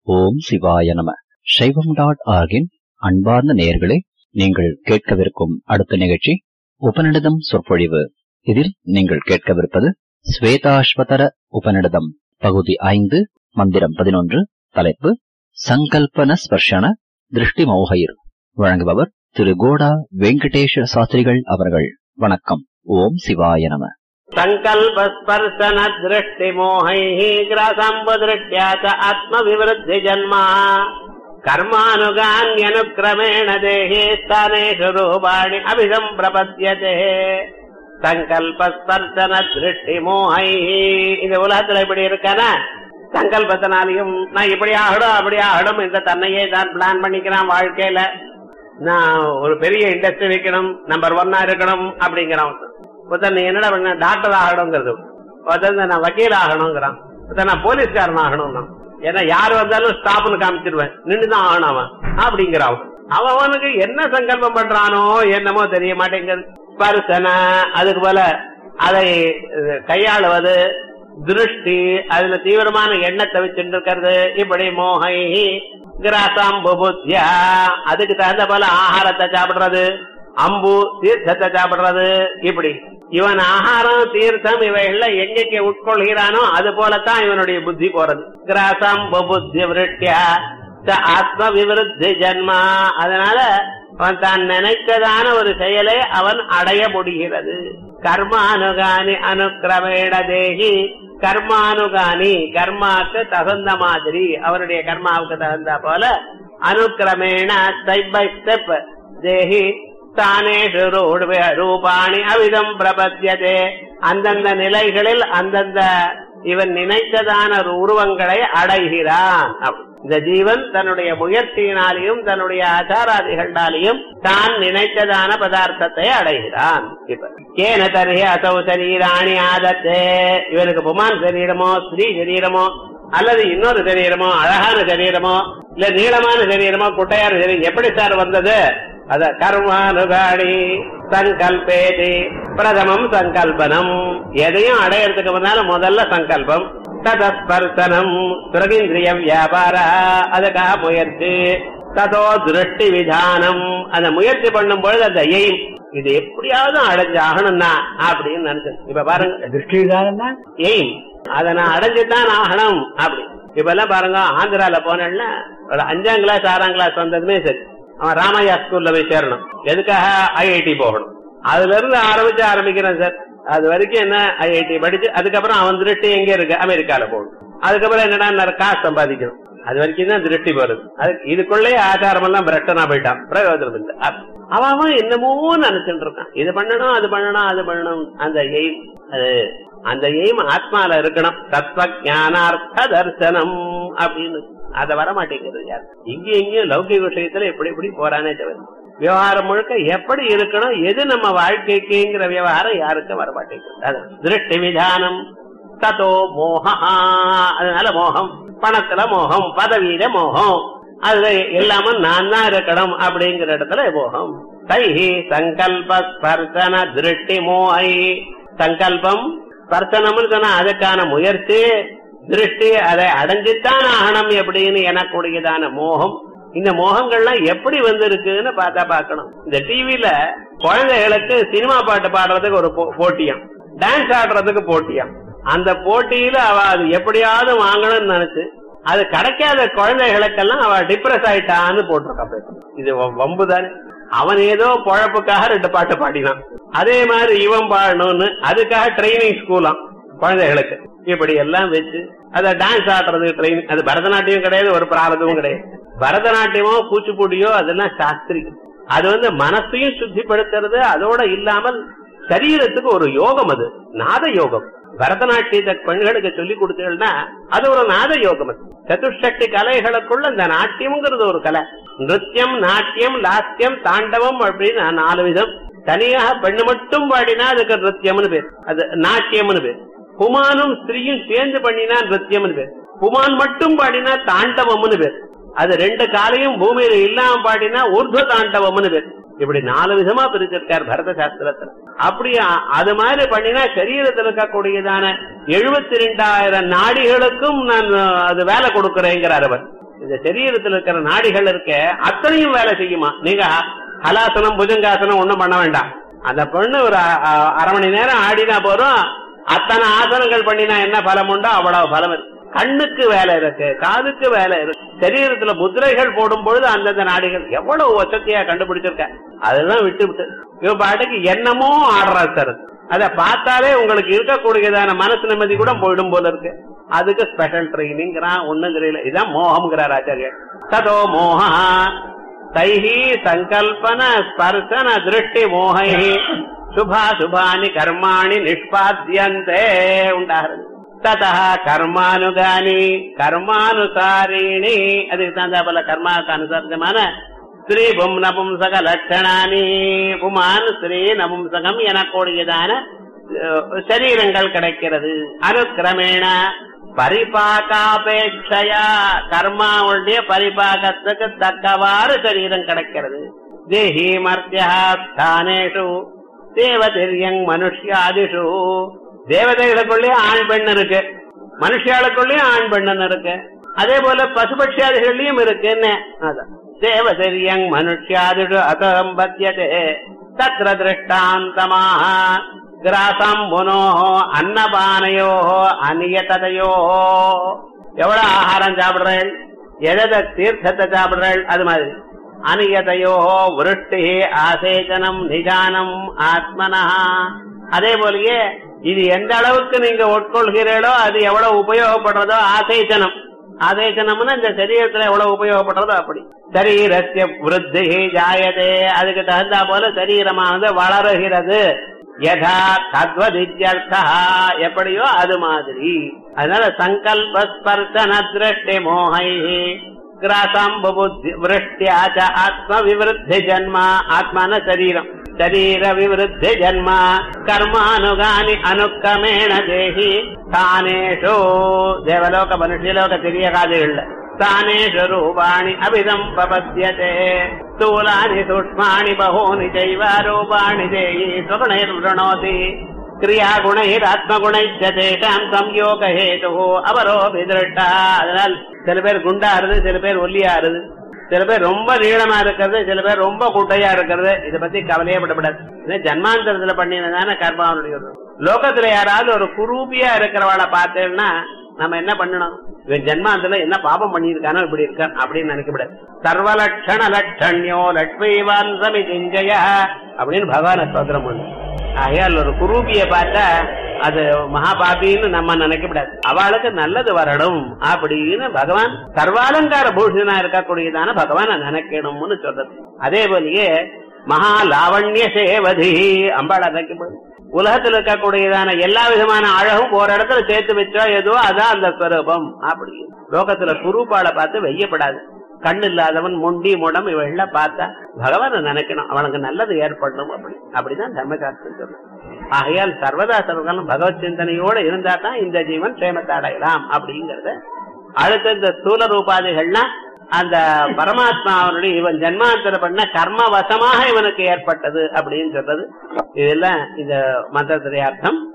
ஓம் சிவாய நம சைவம் டாட் ஆர்கின் அன்பார்ந்த நேயர்களே நீங்கள் கேட்கவிருக்கும் அடுத்த நிகழ்ச்சி உபநிடதம் சொற்பொழிவு இதில் நீங்கள் கேட்கவிருப்பது ஸ்வேதாஸ்வதர உபநிடதம் பகுதி ஐந்து மந்திரம் பதினொன்று தலைப்பு சங்கல்பன ஸ்பர்ஷன திருஷ்டி மௌகைர் வழங்குபவர் திரு கோடா வெங்கடேஷ சாஸ்திரிகள் அவர்கள் வணக்கம் ஓம் சிவாய நம सङ्कल्पस्पर्शन दृष्टिमोहैः ग्रासम्बदृष्ट्या च आत्मविवृद्धिजन्मा कर्मानुगान्यनुक्रमेण देहे स्थानेषु रूपाणि अभिसम्प्रपद्यते சங்கல்பஸ்பர்சன திருஷ்டி மோகை இந்த உலகத்துல இப்படி இருக்கானா சங்கல்பத்தினாலையும் நான் இப்படி ஆகணும் அப்படி ஆகணும் இந்த தன்னையே தான் பிளான் பண்ணிக்கிறான் வாழ்க்கையில நான் ஒரு பெரிய இண்டஸ்ட்ரி வைக்கணும் நம்பர் ஒன்னா இருக்கணும் அப்படிங்கிறான் ஒருத்தன் நீ என்னடா பண்ண டாக்டர் ஆகணுங்கிறது ஒருத்தன் நான் வக்கீல் ஆகணுங்கிறான் ஒருத்தன் நான் போலீஸ்காரன் ஆகணும்னா ஏன்னா யார் வந்தாலும் ஸ்டாப்னு காமிச்சிருவேன் நின்றுதான் ஆகணும் அவன் அப்படிங்கிறான் அவன் அவனுக்கு என்ன சங்கல்பம் பண்றானோ என்னமோ தெரிய மாட்டேங்குது ஸ்பர்சன அதுக்கு போல அதை கையாளுவது திருஷ்டி அதுல தீவிரமான எண்ணத்தை வச்சுட்டு இருக்கிறது இப்படி மோகை கிராசாம்பு புத்தியா அதுக்கு தகுந்த போல ஆகாரத்தை சாப்பிடுறது அம்பு தீர்த்தத்தை சாப்பிடுறது இப்படி இவன் ஆகாரம் தீர்த்தம் இவைகள்ல எங்கெங்க உட்கொள்கிறானோ அது போலத்தான் இவனுடைய புத்தி போறது கிராசம் புத்தி விருட்டியா ஆத்ம விவருத்தி ஜன்மா அதனால அவன் தான் நினைத்ததான ஒரு செயலை அவன் அடைய முடிகிறது கர்மானுகானி அனுக்கிரமேண தேகி கர்மானுகானி கர்மாக்கு தகுந்த மாதிரி அவருடைய கர்மாவுக்கு தகுந்த போல அனுக்கிரமேண ஸ்டெப் பை ஸ்டெப் தேகி ஸ்தானேஷு ரூபாணி அவிதம் பிரபத்தியதே அந்தந்த நிலைகளில் அந்தந்த இவன் நினைத்ததான உருவங்களை அடைகிறான் இந்த ஜீவன் தன்னுடைய முயற்சியினாலையும் தன்னுடைய ஆச்சாராதிகளாலையும் தான் நினைத்ததான பதார்த்தத்தை அடைகிறான் இப்ப கேன தருகே அசௌ சரீராணி ஆதத்தே இவனுக்கு புமான் சரீரமோ ஸ்ரீ சரீரமோ அல்லது இன்னொரு சரீரமோ அழகான சரீரமோ இல்ல நீளமான சரீரமோ குட்டையான சரீரம் எப்படி சார் வந்தது அத கர்மானுகாணி சங்கல்பேதி பிரதமம் சங்கல்பனம் எதையும் அடையறதுக்கு முன்னால முதல்ல சங்கல்பம் ததஸ்பர்சனம் சுரகேந்திரிய வியாபார அதுக்காக முயற்சி ததோ திருஷ்டி விதானம் அந்த முயற்சி பண்ணும் பொழுது அந்த எய்ம் இது எப்படியாவது அடைஞ்சு ஆகணும்னா அப்படின்னு நினைச்சேன் இப்ப பாருங்க திருஷ்டி விதானம்னா எய்ம் அதை நான் அடைஞ்சுதான் ஆகணும் அப்படி இப்ப எல்லாம் பாருங்க ஆந்திரால போனேன்னா ஒரு அஞ்சாம் கிளாஸ் ஆறாம் கிளாஸ் வந்ததுமே சரி அவன் ராமையா ஸ்கூல்ல போய் சேரணும் எதுக்காக ஐஐடி போகணும் அதுல இருந்து ஆரம்பிச்சு ஆரம்பிக்கிறேன் சார் அது வரைக்கும் என்ன ஐஐடி படிச்சு அதுக்கப்புறம் அவன் திருஷ்டி எங்க இருக்கு அமெரிக்கால போகணும் அதுக்கப்புறம் என்னடா காசு சம்பாதிக்கணும் அது வரைக்கும் தான் திருஷ்டி போறது அது இதுக்குள்ளேயே ஆச்சாரம் எல்லாம் பிரட்டனா போயிட்டான் பிரயோஜனம் இல்லை அவன் அவன் என்னமோ நினைச்சுட்டு இருக்கான் இது பண்ணணும் அது பண்ணணும் அது பண்ணணும் அந்த எய்ம் அது அந்த எய்ம் ஆத்மால இருக்கணும் தத்துவ ஞானார்த்த தர்சனம் அப்படின்னு அத வர மாட்டேங்கிறது யார் இங்க இங்கேயும் லௌகிக விஷயத்துல எப்படி எப்படி போறானே தவிர விவகாரம் முழுக்க எப்படி இருக்கணும் எது நம்ம வாழ்க்கைக்குங்கிற விவகாரம் யாருக்கும் வர மாட்டேங்குது திருஷ்டி விதானம் ததோ மோகா அதனால மோகம் பணத்துல மோகம் பதவியில மோகம் அதுல எல்லாமும் நான் தான் இருக்கணும் அப்படிங்கிற இடத்துல மோகம் தைஹி சங்கல்ப ஸ்பர்சன திருஷ்டி மோகை சங்கல்பம் ஸ்பர்சனம்னு சொன்னா அதுக்கான முயற்சி திருஷ்டி அதை அடைஞ்சுத்தான் ஆகணும் எப்படின்னு எனக்கூடியதான மோகம் இந்த மோகங்கள்லாம் எப்படி வந்திருக்குன்னு பார்த்தா பார்க்கணும் இந்த டிவில குழந்தைகளுக்கு சினிமா பாட்டு பாடுறதுக்கு ஒரு போட்டியம் டான்ஸ் ஆடுறதுக்கு போட்டியம் அந்த போட்டியில அவ அது எப்படியாவது வாங்கணும்னு நினைச்சு அது கிடைக்காத குழந்தைகளுக்கெல்லாம் அவ டிப்ரெஸ் ஆயிட்டான்னு போட்டிருக்கா இது வம்பு தானே அவன் ஏதோ பொழப்புக்காக ரெண்டு பாட்டு பாடினான் அதே மாதிரி இவன் பாடணும்னு அதுக்காக ட்ரைனிங் ஸ்கூலாம் குழந்தைகளுக்கு இப்படி எல்லாம் வச்சு அத டான்ஸ் ஆடுறதுக்கு ட்ரைனிங் அது பரதநாட்டியம் கிடையாது ஒரு பிராரதமும் கிடையாது பரதநாட்டியமோ கூச்சிப்பூடியோ அதெல்லாம் சாஸ்திரிகம் அது வந்து மனசையும் சுத்திப்படுத்துறது அதோட இல்லாமல் சரீரத்துக்கு ஒரு யோகம் அது நாத யோகம் பரதநாட்டியத்தை பெண்களுக்கு சொல்லி கொடுத்தீங்கன்னா அது ஒரு நாத யோகம் அது சதுஷ்டி கலைகளுக்குள்ள இந்த நாட்டியம்ங்கிறது ஒரு கலை நிருத்தியம் நாட்டியம் லாஸ்யம் தாண்டவம் அப்படின்னு நாலு விதம் தனியாக பெண்ணு மட்டும் பாடினா அதுக்கு நிருத்தியம்னு பேர் அது நாட்டியம்னு பேர் புமானும் ஸ்திரீயும் சேர்ந்து பண்ணினா நிருத்தியம்னு பேர் புமான் மட்டும் பாடினா தாண்டவம்னு பேர் அது ரெண்டு காலையும் பூமியில இல்லாம பாடினா ஊர்துவ தாண்டவம்னு பேர் இப்படி நாலு விதமா பிரிச்சிருக்கார் பரத சாஸ்திரத்துல அப்படி அது மாதிரி பண்ணினா சரீரத்தில் இருக்கக்கூடியதான எழுபத்தி ரெண்டாயிரம் நாடிகளுக்கும் நான் அது வேலை கொடுக்கிறேங்கிறார் அவர் இந்த சரீரத்தில் இருக்கிற நாடிகள் இருக்க அத்தனையும் வேலை செய்யுமா நீங்க ஹலாசனம் புஜங்காசனம் ஒண்ணும் பண்ண வேண்டாம் அந்த பொண்ணு ஒரு அ- அ- அரை மணி நேரம் ஆடினா போறோம் அத்தனை ஆசனங்கள் பண்ணினா என்ன பலம் உண்டோ அவ்வளவு பலம் இருக்கு கண்ணுக்கு வேலை இருக்கு காதுக்கு வேலை இருக்கு சரீரத்துல முதிரைகள் போடும் பொழுது அந்தந்த நாடிகள் எவ்வளவு வசதியா கண்டுபிடிச்சிருக்க அதெல்லாம் விட்டு விட்டு இவ பாட்டுக்கு என்னமோ ஆடுறா சார் அத பார்த்தாலே உங்களுக்கு இருக்கக்கூடியதான மனசு நிம்மதி கூட போயிடும் போல இருக்கு அதுக்கு ஸ்பெஷல் ட்ரைனிங்கிறான் ஒண்ணும் தெரியல இதான் மோகம்ங்கிறார் ஆச்சாரியர் ததோ மோக தைஹி சங்கல்பன ஸ்பர்சன திருஷ்டி மோகை சுபா சுபானி கர்மாணி நிஷ்பாத்தியந்தே உண்டாகிறது ததா கர்மானுகானி கர்மானுசாரிணி அதுக்கு தகுந்த போல கர்மாவுக்கு அனுசரிதமான ஸ்ரீ பும் நபும்சக லட்சணானி புமான் ஸ்ரீ நபும்சகம் எனக்கூடியதான அஹ், சரீரங்கள் கிடைக்கிறது அனுக்கிரமேண பரிபாகாபேட்சையா கர்மாவுடைய பரிபாகத்துக்கு தக்கவாறு சரீரம் கிடைக்கிறது தேஹி மர்த்தியா ஸ்தானேஷு தேவதிரியங் மனுஷ்யாதிஷு தேவதைகளுக்குள்ளேயும் ஆண் பெண் இருக்கு மனுஷியாளுக்குள்ளேயும் ஆண் பெண்ணன் இருக்கு அதே போல பசுபட்சியாதிகள்லயும் இருக்கு என்ன அதான் தேவதிரியங் மனுஷ்யாதிஷு அசம்பத்தியதே தத்ர திருஷ்டாந்தமாக கிராசம் புனோ அன்னபானையோ அநியததையோ எவ்வளவு ஆகாரம் சாப்பிடுறேன் எதை தீர்த்தத்தை சாப்பிடுறேன் அது மாதிரி அநியதையோ விருஷ்டி ஆசேச்சனம் நிதானம் ஆத்மனா அதே போலயே இது எந்த அளவுக்கு நீங்க உட்கொள்கிறீர்களோ அது எவ்வளவு உபயோகப்படுறதோ ஆசேச்சனம் ஆசேச்சனம்னா இந்த சரீரத்துல எவ்வளவு உபயோகப்படுறதோ அப்படி சரீரஸ்ய விருத்தி ஜாயதே அதுக்கு தகுந்தா போல சரீரமானது வளருகிறது யதா தத்வதித்யர்த்தா எப்படியோ அது மாதிரி அதனால சங்கல்ப ஸ்பர்சன திருஷ்டி மோகை கிராசம் புபுத்தி விருஷ்டியாச்ச ஆத்ம விவருத்தி ஜன்மா ஆத்மான சரீரம் சரீர விவருத்தி ஜன்மா கர்மானுகானி அனுக்கமேண தேகி தானேஷு தேவலோக மனுஷலோக திரிய காதுகள்ல தானேஷு ரூபாணி அபிதம் பபத்தியதே ஸ்தூலானி சூக்ஷ்மாணி பகூனி செய்வ ரூபாணி தேயி சுகுணைர்வணோதி கிரியா குணைராத்மகுணைச்சதேஷாம் சம்யோக ஹேது அவரோ விதிருட்டா அதனால் சில பேர் குண்டாருது சில பேர் ஒல்லியாருது சில பேர் ரொம்ப நீளமா இருக்கிறது சில பேர் ரொம்ப குட்டையா இருக்கிறது இதை பத்தி கவலையே படப்படாது இது ஜன்மாந்தரத்துல பண்ணினதான கர்மாவனுடைய ஒரு- லோகத்துல யாராவது ஒரு குரூபியா இருக்கிறவளை பார்த்தேன்னா நம்ம என்ன பண்ணணும் இவன் ஜென்மாந்தத்துல என்ன பாபம் பண்ணியிருக்கானோ இப்படி இருக்கான் அப்படின்னு நினைக்கப்படாது சர்வலட்சண லட்சண்யோ லட்சுமிவான் சமிதிஞ்சய அப்படின்னு பகவான ஸ்தோத்திரம் பண்ணு ஆகையால் ஒரு குரூபிய பார்த்தா அது மகாபாபின்னு நம்ம நினைக்கப்படாது அவளுக்கு நல்லது வரணும் அப்படின்னு பகவான் சர்வாலங்கார பூஷணா இருக்கக்கூடியதான பகவான் நினைக்கணும்னு சொல்றது அதே போலயே மகா லாவண்ய சேவதி அம்பாளை நினைக்கப்படும் உலகத்தில் இருக்கக்கூடியதான எல்லா விதமான அழகும் ஒரு இடத்துல சேர்த்து வச்சோ ஏதோ அதான் அந்த ஸ்வரூபம் அப்படி லோகத்துல குரூப்பாளை பார்த்து வெய்யப்படாது கண் இல்லாதவன் முண்டி முடம் இவெல்லாம் பார்த்தா பகவானை நினைக்கணும் அவனுக்கு நல்லது ஏற்படணும் அப்படி அப்படிதான் தர்மசாஸ்திரம் சொல்லும் ஆகையால் சர்வதா சர்வகாலம் பகவத் சிந்தனையோட இருந்தா தான் இந்த ஜீவன் சேமத்தை அடையலாம் அப்படிங்கறத அடுத்த இந்த ஸ்தூல ரூபாதிகள்லாம் அந்த பரமாத்மாவனுடைய இவன் ஜன்மாந்தர பண்ண கர்ம வசமாக இவனுக்கு ஏற்பட்டது அப்படின்னு சொல்றது இதெல்லாம் இந்த மந்திரத்துடைய அர்த்தம்